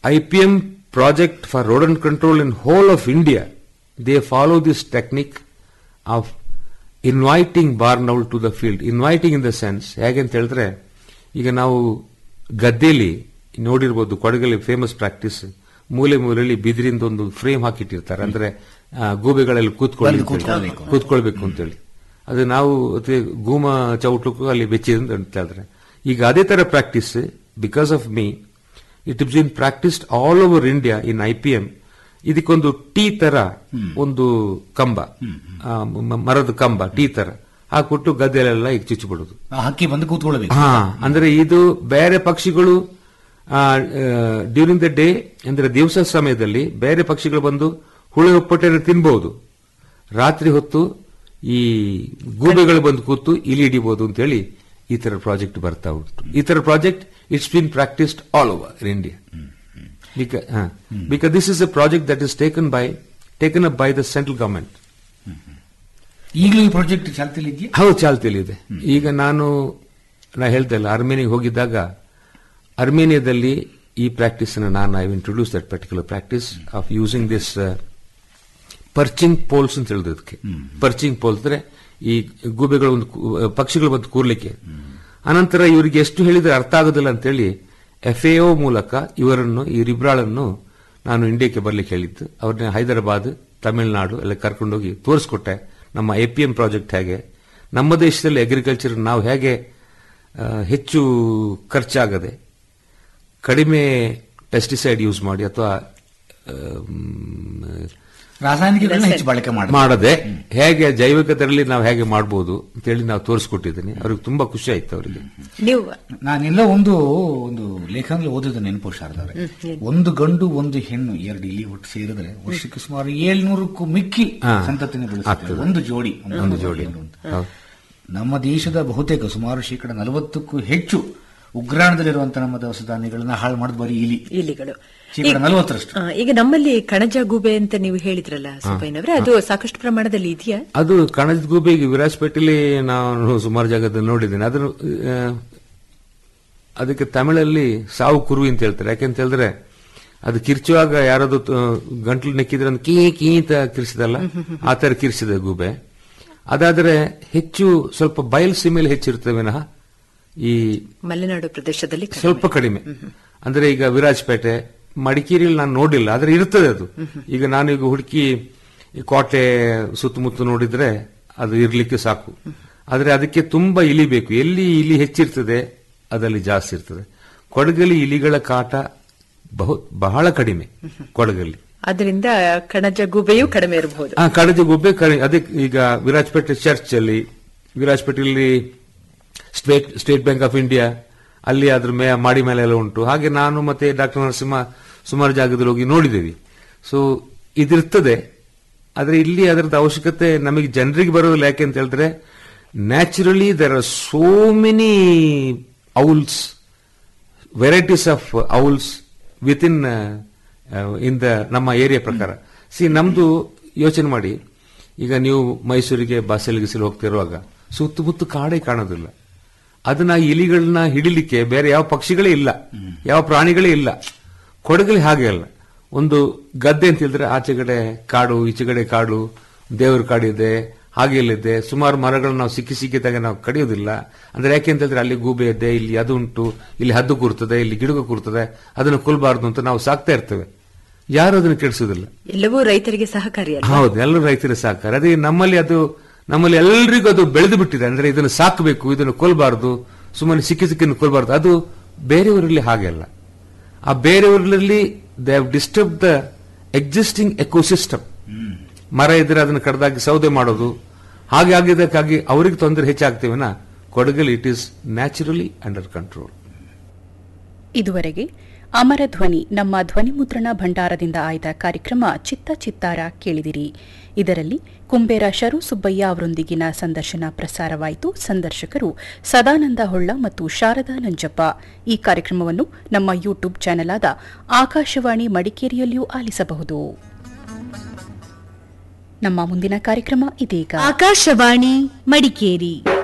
IPM project for rodent control in whole of India, they follow this technique of inviting barn owl to the field inviting in the sense ಹೇಗೆ ಅಂತ ಹೇಳಿದ್ರೆ ಈಗ ನಾವು ಗದ್ದೆಯಲ್ಲಿ ನೋಡಿರ್ಬೋದು ಕೊಡಗಲ್ಲಿ famous practice ಮೂಲೆ ಮೂಲೆಯಲ್ಲಿ ಬಿದಿರಿಂದ ಒಂದು ಫ್ರೇಮ್ ಹಾಕಿಟ್ಟಿರ್ತಾರೆ ಅಂದ್ರೆ ಆ, ಗೂಬೆಗಳಲ್ಲಿ ಕೂತ್ಕೊಳ್ಳಿ ಬಂದು ಅಂತ ಹೇಳಿ. ಕೂತ್ಕೊಳ್ಬೇಕು. ಕೂತ್ಕೊಳ್ಬೇಕು ಅಂತೇಳಿ ಅದು ನಾವು ಅದೇ ಗೂಮ ಚೌಟಕ್ಕೂ ಅಲ್ಲಿ ಬೆಚ್ಚಿದೆ ಅಂತ ಹೇಳಿದ್ರೆ ಈಗ ಅದೇ ತರ practice because of me it is been practised all over India in I P M ಇದಕ್ಕೊಂದು ಟೀ ತರ ಒಂದು ಕಂಬ ಆ, ಮ- ಮರದ ಕಂಬ ಟೀ ತರ ಹಾಕ್ಬಿಟ್ಟು ಗದ್ದೆಲೆಲ್ಲ ಈಗ ಚುಚ್ಚಿಬಿಡುದು ಆ ಹಕ್ಕಿ ಬಂದು ಕೂತ್ಕೊಳ್ಬೇಕು ಹಾ ಅಂದ್ರೆ ಇದು ಬೇರೆ ಪಕ್ಷಿಗಳು ಡ್ಯೂರಿಂಗ್ ದ ಡೇ ಅಂದ್ರೆ ದಿವಸ ಸಮಯದಲ್ಲಿ ಬೇರೆ ಪಕ್ಷಿಗಳು ಬಂದು ಹುಳ ಉಪ್ಪಟ್ಟೆಯನ್ನು ತಿನ್ಬಹುದು ರಾತ್ರಿ ಹೊತ್ತು ಈ ಗೂಬೆಗಳು ಬಂದು ಕೂತು ಇಲಿ ಹಿಡಿಬಹುದು ಅಂತೇಳಿ ಈ ತರ ಪ್ರಾಜೆಕ್ಟ್ ಬರ್ತಾ ಉಂಟು ಈ ತರ project it's been practised all over in India because this is a project that is taken by taken up by the central government ಈಗಲೂ ಈ ಪ್ರಾಜೆಕ್ಟ್ ಚಾಲ್ತಿಯಲ್ಲಿ ಇದೆಯಾ ಹೌದು ಚಾಲ್ತಿಯಲ್ಲಿದೆ ಈಗ ನಾನು ನಾ ಹೇಳ್ತಾ ಇಲ್ಲ ಅರ್ಮೇನಿಯಾಗೆ ಹೋಗಿದ್ದಾಗ ಅರ್ಮೇನಿಯಾದಲ್ಲಿ ಈ ಪ್ರಾಕ್ಟೀಸ್ ನಾನು I introduce that particular practice of using this perching poles ಅಂತ ಹೇಳಿದ್ರು ಇದಕ್ಕೆ ಪರ್ಚಿಂಗ್ ಪೋಲ್ಸ್ ಅಂದ್ರೆ ಈ ಗೂಬೆಗಳು ಒಂದು ಕೂ- ಪಕ್ಷಿಗಳು ಬಂದು ಕೂರ್ಲಿಕ್ಕೆ ಅನಂತರ ಇವರಿಗೆ ಎಷ್ಟು ಹೇಳಿದ್ರೆ ಅರ್ಥ ಆಗೋದಿಲ್ಲ ಅಂತೇಳಿ ಎಫ್ ಎ ಮೂಲಕ ಇವರನ್ನು ಈ ರಿಬ್ರಾಳನ್ನು ನಾನು ಇಂಡಿಯಾಕ್ಕೆ ಬರ್ಲಿಕ್ಕೆ ಹೇಳಿದ್ದು ಅವ್ರನ್ನ ಹೈದರಾಬಾದ್ ತಮಿಳುನಾಡು ಎಲ್ಲ ಕರ್ಕೊಂಡೋಗಿ ತೋರಿಸ್ಕೊಟ್ಟೆ ನಮ್ಮ ಎ ಪಿ ಎಂ ಪ್ರಾಜೆಕ್ಟ್ ಹೇಗೆ ನಮ್ಮ ದೇಶದಲ್ಲಿ ಅಗ್ರಿಕಲ್ಚರ್ ನಾವು ಹೇಗೆ ಆ, ಹೆಚ್ಚು ಖರ್ಚಾಗದೆ ಕಡಿಮೆ ಪೆಸ್ಟಿಸೈಡ್ ಯೂಸ್ ಮಾಡಿ ಅಥವಾ ರಾಸಾಯನಿಕಗಳನ್ನ ಹೆಚ್ಚು ಬಳಕೆ ಮಾಡಿ ಮಾಡದೆ ಹೇಗೆ ಜೈವಿಕತೆಯಲ್ಲಿ ನಾವು ಹೇಗೆ ಮಾಡಬಹುದು ಅಂತೇಳಿ ನಾವು ತೋರಿಸ್ಕೊಟ್ಟಿದ್ದೀನಿ ಅವ್ರಿಗೆ ತುಂಬಾ ಖುಷಿ ಆಯ್ತು ಅವರಿಗೆ ನೀವು ನಾನೆಲ್ಲ ಒಂದು ಒಂದು ಲೇಖನದಲ್ಲಿ ಓದಿದ ನೆನಪು ಶಾರದವ್ರೆ ಒಂದು ಗಂಡು ಒಂದು ಹೆಣ್ಣು ಎರಡು ಇಲಿ ಒಟ್ಟು ಸೇರಿದ್ರೆ ವರ್ಷಕ್ಕೆ ಸುಮಾರು ಏಳ್ನೂರಕ್ಕೂ ಮಿಕ್ಕಿ ಹಾ. ಸಂತತಿನ ಬೆಳೆಸುತ್ತೆ ಆಗ್ತದೆ. ಒಂದು ಜೋಡಿ ಒಂದು ಜೋಡಿ ಹೆಣ್ಣು ಅಂತ. ಹೌದು. ನಮ್ಮ ದೇಶದ ಬಹುತೇಕ ಸುಮಾರು ಶೇಕಡ ನಲವತ್ತಕ್ಕೂ ಹೆಚ್ಚು ಉಗ್ರಾಣದಲ್ಲಿರುವಂತಹ ನಮ್ಮ ದವಸ ಧಾನ್ಯಗಳನ್ನ ಹಾಳು ಮಾಡಿದ ಬರೀ ಇಲಿ ಇಲಿಗಳು ಶೇಕಡ ಈಗ- ನಲವತ್ತರಷ್ಟು ಆ, ಈಗ ನಮ್ಮಲ್ಲಿ ಕಣಜ ಗೂಬೆ ಅಂತ ನೀವು ಹೇಳಿದ್ರಲ್ಲ ಸುಬ್ಬಯ್ಯನವ್ರೆ ಅದು ಸಾಕಷ್ಟು ಪ್ರಮಾಣದಲ್ಲಿ ಇದೆಯಾ ಅದು ಕಣಜದ ಗೂಬೆ ಈಗ ವಿರಾಜಪೇಟೆಲಿ ನಾನು ಸುಮಾರು ಜಾಗದಲ್ಲಿ ನೋಡಿದ್ದೇನೆ ಅದನ್ನು ಆ, ಅದಕ್ಕೆ ತಮಿಳಲ್ಲಿ ಸಾವು ಕುರುವಿ ಅಂತ ಹೇಳ್ತಾರೆ ಯಾಕೆಂತ ಹೇಳಿದ್ರೆ ಅದು ಕಿರ್ಚುವಾಗ ಯಾರಾದ್ರು ತ- ಗಂಟ್ಲು ನೆಕ್ಕಿದ್ರೆ ಒಂದು ಕೀ ಕೀ ಅಂತ ಕಿರ್ಸಿದಲ್ಲ ಆ ತರ ಕಿರ್ಸಿದೆ ಗೂಬೆ ಅದಾದ್ರೆ ಹೆಚ್ಚು ಸ್ವಲ್ಪ ಬಯಲು ಸೀಮೆಯಲ್ಲಿ ಹೆಚ್ಚಿರ್ತವೆ ವಿನಃ ಈ ಮಲೆನಾಡು ಪ್ರದೇಶದಲ್ಲಿ ಕಡಿಮೆ. ಸ್ವಲ್ಪ ಕಡಿಮೆ ಅಂದ್ರೆ ಈಗ ವಿರಾಜಪೇಟೆ ಮಡಿಕೇರಿಯಲ್ಲಿ ನಾನು ನೋಡಿಲ್ಲ ಆದ್ರೆ ಇರ್ತದೆ ಅದು ಈಗ ನಾನು ಈಗ ಹುಡುಕಿ ಈ ಕೋಟೆ ಸುತ್ತಮುತ್ತ ನೋಡಿದ್ರೆ ಅದು ಇರ್ಲಿಕ್ಕೆ ಸಾಕು ಆದ್ರೆ ಅದಕ್ಕೆ ತುಂಬಾ ಇಲಿ ಬೇಕು ಎಲ್ಲಿ ಇಲಿ ಹೆಚ್ಚಿರ್ತದೆ ಅದಲ್ಲಿ ಜಾಸ್ತಿ ಇರ್ತದೆ ಕೊಡಗಲ್ಲಿ ಇಲಿಗಳ ಕಾಟ ಬಹು ಬಹಳ ಕಡಿಮೆ ಕೊಡಗಲ್ಲಿ ಅದರಿಂದ ಕಣಜ ಗೂಬೆಯೂ ಕಡಿಮೆ ಇರಬಹುದು ಆ ಕಡಜ ಗುಬ್ಬೆ ಕಡಿ ಅದೇ ಈಗ ವಿರಾಜಪೇಟೆ ಚರ್ಚ್ ಅಲ್ಲಿ ವಿರಾಜಪೇಟೆಯಲ್ಲಿ state state bank of India ಅಲ್ಲಿ ಅದ್ರ ಮೇ ಮಾಡಿ ಮೇಲೆ ಎಲ್ಲ ಉಂಟು ಹಾಗೆ ನಾನು ಮತ್ತೆ ಡಾಕ್ಟರ್ ನರಸಿಂಹ ಸುಮಾರು ಜಾಗದಲ್ಲಿ ಹೋಗಿ ನೋಡಿದ್ದೇವೆ ಸೊ ಇದಿರ್ತದೆ ಆದ್ರೆ ಇಲ್ಲಿ ಅದರದ ಅವಶ್ಯಕತೆ ನಮಗೆ ಜನರಿಗೆ ಬರೋದಿಲ್ಲ ಯಾಕೆ ಅಂತ ಹೇಳಿದ್ರೆ naturally there are so many owls varieties of owls with in in the ನಮ್ಮ ಏರಿಯಾ ಪ್ರಕಾರ ಸಿ ನಮ್ದು ಯೋಚನೆ ಮಾಡಿ ಈಗ ನೀವು ಮೈಸೂರಿಗೆ ಬಸ್ಸಲ್ಲಿ ಗಿಸಲ್ಲಿ ಹೋಗ್ತಿರುವಾಗ ಸುತ್ತಮುತ್ತ ಕಾಡೇ ಕಾಣೋದಿಲ್ಲ ಅದನ್ನ ಇಲಿಗಳನ್ನ ಹಿಡಿಲಿಕ್ಕೆ ಬೇರೆ ಯಾವ ಪಕ್ಷಿಗಳೇ ಇಲ್ಲ ಯಾವ ಪ್ರಾಣಿಗಳೇ ಇಲ್ಲ ಕೊಡಗಲಿ ಹಾಗೆ ಅಲ್ಲ ಒಂದು ಗದ್ದೆ ಅಂತ ಹೇಳಿದ್ರೆ ಆಚೆಗಡೆ ಕಾಡು ಈಚೆಗಡೆ ಕಾಡು ದೇವರ ಕಾಡಿದೆ ಹಾಗೆ ಇಲ್ಲಿದೆ ಸುಮಾರು ಮರಗಳನ್ನ ನಾವು ಸಿಕ್ಕಿ ಸಿಕ್ಕಿದಾಗ ನಾವು ಕಡಿಯೋದಿಲ್ಲ ಅಂದ್ರೆ ಯಾಕೆ ಅಂತ ಹೇಳಿದ್ರೆ ಅಲ್ಲಿ ಗೂಬೆ ಇದೆ ಇಲ್ಲಿ ಅದು ಉಂಟು ಇಲ್ಲಿ ಹದ್ದು ಕೂರ್ತದೆ ಇಲ್ಲಿ ಗಿಡಗ ಕೂರ್ತದೆ ಅದನ್ನು ಕೊಲ್ಬಾರ್ದು ಅಂತ ನಾವು ಸಾಕ್ತಾ ಇರ್ತೇವೆ ಯಾರು ಅದನ್ನು ಕೆಡಿಸೋದಿಲ್ಲ ಎಲ್ಲವೂ ರೈತರಿಗೆ ಸಹಕಾರಿಯಲ್ಲ ಹೌದು ಎಲ್ಲರೂ ರೈತರ ಸಹಕಾರ ಅದೇ ನಮ್ಮಲ್ಲಿ ಅದು ನಮ್ಮಲ್ಲಿ ಎಲ್ರಿಗೂ ಅದು ಬೆಳೆದು ಬಿಟ್ಟಿದೆ ಅಂದ್ರೆ ಇದನ್ನು ಸಾಕಬೇಕು ಇದನ್ನು ಕೊಲ್ಬಾರ್ದು ಸುಮ್ಮನೆ ಸಿಕ್ಕಿ ಸಿಕ್ಕಿನ ಕೊಲ್ಬಾರ್ದು ಅದು ಬೇರೆಯವರಲ್ಲಿ ಹಾಗೆ ಅಲ್ಲ ಆ ಬೇರೆಯವರಲ್ಲಿ they have disturb the existing ecosystem ಮರ ಇದ್ರೆ ಅದನ್ನು ಕಡ್ದಾಗಿ ಸೌದೆ ಮಾಡೋದು ಹಾಗೆ ಆಗಿದ್ದಕ್ಕಾಗಿ ಅವರಿಗೆ ತೊಂದರೆ ಹೆಚ್ಚಾಗ್ತೇವೆನಾ ಕೊಡಗಲ್ಲಿ it is naturally under control ಇದುವರೆಗೆ ಅಮರ ಧ್ವನಿ ನಮ್ಮ ಧ್ವನಿಮುದ್ರಣ ಭಂಡಾರದಿಂದ ಆಯ್ದ ಕಾರ್ಯಕ್ರಮ ಚಿತ್ತ ಚಿತ್ತಾರ ಕೇಳಿದಿರಿ ಇದರಲ್ಲಿ ಕುಂಬೇರ ಶರು ಸುಬ್ಬಯ್ಯ ಅವರೊಂದಿಗಿನ ಸಂದರ್ಶನ ಪ್ರಸಾರವಾಯಿತು ಸಂದರ್ಶಕರು ಸದಾನಂದ ಹೊಳ್ಳ ಮತ್ತು ಶಾರದಾ ನಂಜಪ್ಪ ಈ ಕಾರ್ಯಕ್ರಮವನ್ನು ನಮ್ಮ ಯೂಟ್ಯೂಬ್ ಚಾನೆಲ್ ಆದ ಆಕಾಶವಾಣಿ ಮಡಿಕೇರಿಯಲ್ಲಿಯೂ ಆಲಿಸಬಹುದು ನಮ್ಮ ಮುಂದಿನ ಕಾರ್ಯಕ್ರಮ ಇದೀಗ ಆಕಾಶವಾಣಿ ಮಡಿಕೇರಿ